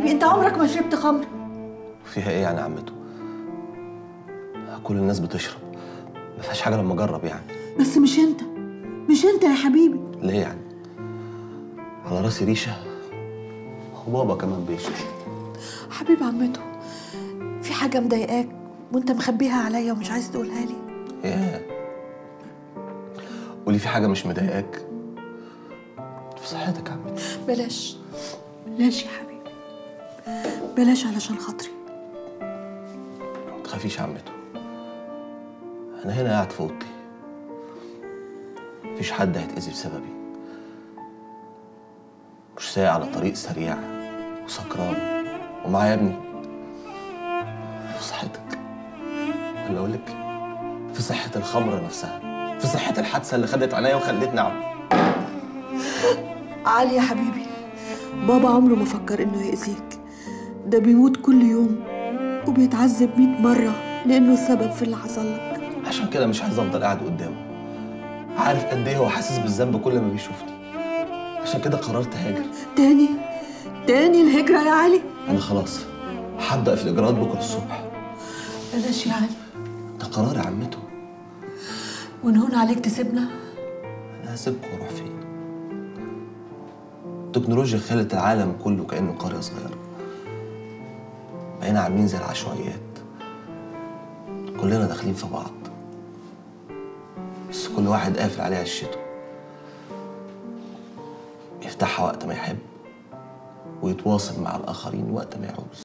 حبيبي انت عمرك ما شربت خمر فيها ايه يعني عمته كل الناس بتشرب ما فيهاش حاجه لما اجرب يعني بس مش انت مش انت يا حبيبي ليه يعني على راسي ريشه وبابا كمان بيشرب حبيب عمته في حاجه مضايقاك وانت مخبيها عليا ومش عايز تقولها لي ياه قولي في حاجه مش مضايقاك في صحتك يا عمتي بلاش بلاش يا حبيبي بلاش علشان خاطري ما تخافيش يا عمته انا هنا قاعد في اوضتي مفيش حد هيتأذي بسببي مش سايق على طريق سريع وسكران ومعايا ابني في صحتك ولا اقول لك في صحة الخمرة نفسها في صحة الحادثة اللي خدت عينيا وخلتني اعمى علي يا حبيبي بابا عمره ما فكر انه يأذيك ده بيموت كل يوم وبيتعذب مئة مرة لأنه السبب في اللي حصل لك عشان كده مش عايز افضل قاعد قدامه عارف قد ايه هو حاسس بالذنب كل ما بيشوفني عشان كده قررت هاجر تاني تاني الهجرة يا علي انا خلاص هبدأ في الاجراءات بكره الصبح بلاش يا علي ده قرار يا عمته ونهون عليك تسيبنا انا هسيبكم واروح فين التكنولوجيا خلت العالم كله كانه قريه صغيره بقينا عاملين زي العشوائيات كلنا داخلين في بعض بس كل واحد قافل عليه عشته يفتحها وقت ما يحب ويتواصل مع الآخرين وقت ما يعوز